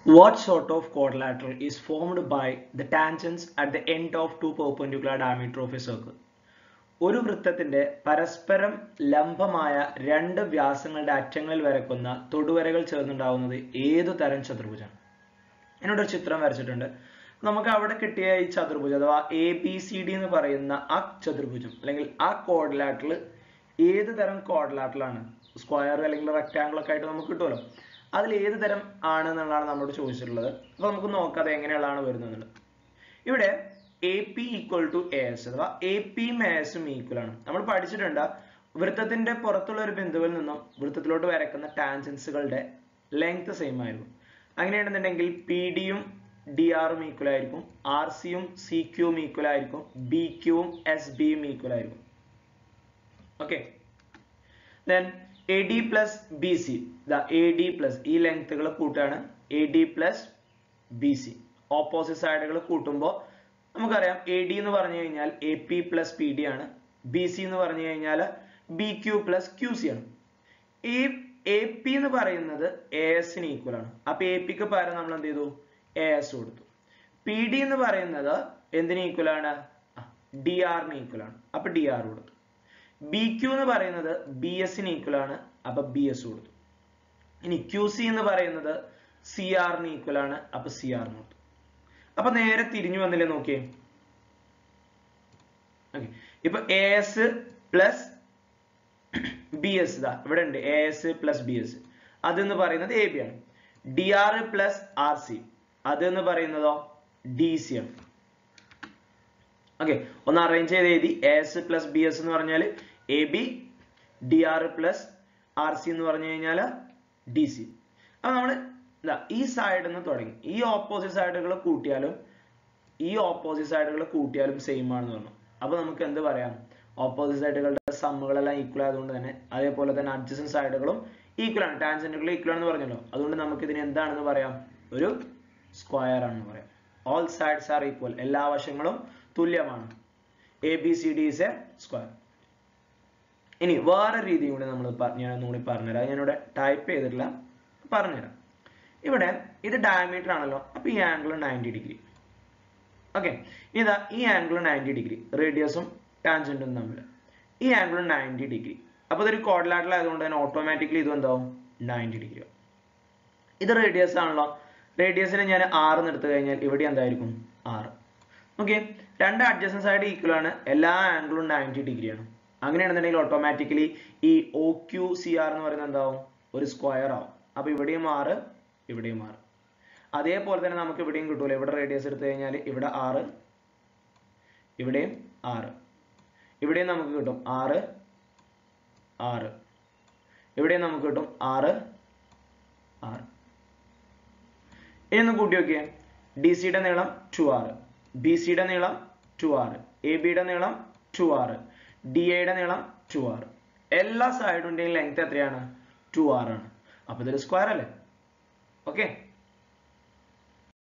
What sort of quadrilateral is formed by the tangents at the end of two perpendicular diameter of a circle? ഒരു വൃത്തത്തിന്റെ പരസ്പരം ലംബമായ രണ്ട് വ്യാസങ്ങളുടെ അറ്റങ്ങളിൽ വരക്കുന്ന തൊടുവരകൾ ചേർന്നുണ്ടാവുന്നത് ഏതു തരം ചതുർഭുജാണ് എന്നോട് ഒരു ചിത്രം വരച്ചിട്ടുണ്ട് നമുക്ക് അവിടെ കിട്ടിയ ഈ ചതുർഭുജം അഥവാ എ ബി സി ഡി എന്ന് പറയുന്ന ആ ചതുർഭുജം അല്ലെങ്കിൽ ആ കോഡിലാറ്ററിൽ ഏത് തരം കോഡിലാറ്ററിലാണ് സ്ക്വയർ അല്ലെങ്കിൽ റെക്ടാങ്കിൾ ഒക്കെ ആയിട്ട് നമുക്ക് കിട്ടുമല്ലോ അതിൽ ഏത് തരം ആണ് എന്നുള്ളതാണ് നമ്മളോട് ചോദിച്ചിട്ടുള്ളത് അപ്പൊ നമുക്ക് നോക്കാം അത് എങ്ങനെയുള്ളതാണ് വരുന്നത് ഇവിടെ A P equal to A S അഥവാ എ പിയും എ എസും ഈക്വൽ ആണ് നമ്മൾ പഠിച്ചിട്ടുണ്ട് വൃത്തത്തിന്റെ പുറത്തുള്ള ഒരു ബിന്ദുവിൽ നിന്നും വൃത്തത്തിലോട്ട് വരക്കുന്ന ടാൻജൻസുകളുടെ ലെങ്ത് സെയിം ആയിരിക്കും അങ്ങനെയാണെന്നുണ്ടെങ്കിൽ പി ഡിയും ഡി ആറും ഈക്വൽ ആയിരിക്കും ആർ സിയും സി ക്യൂവും ഈക്വൽ ആയിരിക്കും ബി ക്യൂവും എസ് ബിയും ഈക്വൽ ആയിരിക്കും okay then A D plus B C A D plus ഈ ലെങ്ത്തുകൾ കൂട്ടുകയാണ് A D plus B C opposite സൈഡുകൾ കൂട്ടുമ്പോൾ നമുക്കറിയാം എ ഡി എന്ന് പറഞ്ഞു കഴിഞ്ഞാൽ A P plus P D ആണ് ബി സി എന്ന് പറഞ്ഞു കഴിഞ്ഞാൽ B Q plus Q C ആണ് ഈ എ പി എന്ന് പറയുന്നത് എ എസിന് ഈക്വൽ ആണ് അപ്പൊ എ പിക്ക് പകരം നമ്മൾ എന്ത് ചെയ്തു എ എസ് കൊടുത്തു പി ഡി എന്ന് പറയുന്നത് എന്തിന് ഈക്വൽ ആണ് ഡി ആറിന് ഈക്വൽ ആണ് അപ്പൊ ഡി ആർ കൊടുത്തു ബി ക്യൂ എന്ന് പറയുന്നത് ബി എസിന് ഈക്വൽ ആണ് അപ്പൊ ബി എസ് കൊടുത്തു ഇനി ക്യു സി എന്ന് പറയുന്നത് സി ആറിന് ഈക്വൽ ആണ് അപ്പൊ സി ആറിന് കൊടുത്തു അപ്പൊ നേരെ തിരിഞ്ഞു വന്നില്ലേ നോക്കിയേ ഓക്കെ ഇപ്പൊ A S plus B S ഇതാ ഇവിടെ ഉണ്ട് A S plus B S അതെന്ന് പറയുന്നത് എ ബി ആണ് D R plus R C അതെന്ന് പറയുന്നതോ ഡി സി ആണ് ഓക്കെ ഒന്ന് അറേഞ്ച് ചെയ്ത് എഴുതി A S plus B S എന്ന് പറഞ്ഞാൽ A B D R plus R C എന്ന് പറഞ്ഞു കഴിഞ്ഞാൽ ഡി സി അപ്പൊ നമ്മൾ ഇതാ ഈ സൈഡിൽ നിന്ന് തുടങ്ങി ഈ ഓപ്പോസിറ്റ് സൈഡുകൾ കൂട്ടിയാലും ഈ ഓപ്പോസിറ്റ് സൈഡുകൾ കൂട്ടിയാലും സെയിം ആണെന്ന് പറഞ്ഞു അപ്പൊ നമുക്ക് എന്ത് പറയാം ഓപ്പോസിറ്റ് സൈഡുകളുടെ സമ്മുകളെല്ലാം ഈക്വൽ ആയതുകൊണ്ട് തന്നെ അതേപോലെ തന്നെ അഡ്ജസ്റ്റന്റ് സൈഡുകളും ഈക്വൽ ആണ് ടാൻജന്റുകൾ ഈക്വൽ ആണെന്ന് പറഞ്ഞല്ലോ അതുകൊണ്ട് നമുക്ക് ഇതിന് എന്താണെന്ന് പറയാം ഒരു സ്ക്വയർ ആണെന്ന് പറയാം ഓൾ സൈഡ്സ് ആർ ഈക്വൽ എല്ലാ വശങ്ങളും തുല്യമാണ് A B C D is a square ഇനി വേറെ രീതി കൂടി നമ്മൾ ഞാൻ ഒന്നുകൂടി പറഞ്ഞുതരാം ഞാനിവിടെ ടൈപ്പ് ചെയ്തിട്ടില്ല പറഞ്ഞുതരാം ഇവിടെ ഇത് ഡയമീറ്റർ ആണല്ലോ അപ്പൊ ഈ ആംഗിൾ നയൻറ്റി ഡിഗ്രി ഓക്കെ ഇതാ ഈ ആംഗിൾ നയൻറ്റി ഡിഗ്രി റേഡിയസും ടാൻജന്റും തമ്മിൽ ഈ ആംഗിൾ നയൻറ്റി ഡിഗ്രി അപ്പൊ ഇതൊരു കോഡിലാറ്ററൽ ആയതുകൊണ്ട് തന്നെ ഓട്ടോമാറ്റിക്കലി ഇത് എന്താവും നയൻറ്റി ഡിഗ്രി ഇത് റേഡിയസ് ആണല്ലോ റേഡിയസിനെ ഞാൻ ആറ് എടുത്തു കഴിഞ്ഞാൽ ഇവിടെ എന്തായിരിക്കും ആറ് ഓക്കെ രണ്ട് അഡ്ജസ്റ്റൻ സൈഡ് ഈക്വൽ ആണ് എല്ലാ ആംഗിളും നയൻറ്റി ഡിഗ്രിയാണ് അങ്ങനെയാണെന്നുണ്ടെങ്കിൽ ഓട്ടോമാറ്റിക്കലി ഈ ഒ ക്യു സി ആർ എന്ന് പറയുന്നത് എന്താവും ഒരു സ്ക്വയർ ആവും അപ്പൊ ഇവിടെയും ആറ് ഇവിടെയും ആറ് അതേപോലെ തന്നെ നമുക്ക് ഇവിടെയും കിട്ടൂല ഇവിടെ റേഡിയസ് എടുത്തു കഴിഞ്ഞാൽ ഇവിടെ ആറ് ഇവിടെയും ആറ് ഇവിടെയും നമുക്ക് കിട്ടും ആറ് ആറ് ഇവിടെയും നമുക്ക് കിട്ടും ആറ് ആറ് ഇനി ഒന്ന് കൂട്ടി നോക്കിയേ ഡി സിയുടെ നീളം ടു ആറ് ബി സിയുടെ നീളം ടു ആറ് എ ബിയുടെ നീളം ടു ആറ് ഡി എയുടെ നീളം ടു ആറ് എല്ലാ സൈഡിന്റെയും ലെങ്ത് എത്രയാണ് ടു ആറ് ആണ് അപ്പൊ ഇതൊരു സ്ക്വയർ അല്ലേ ഓക്കെ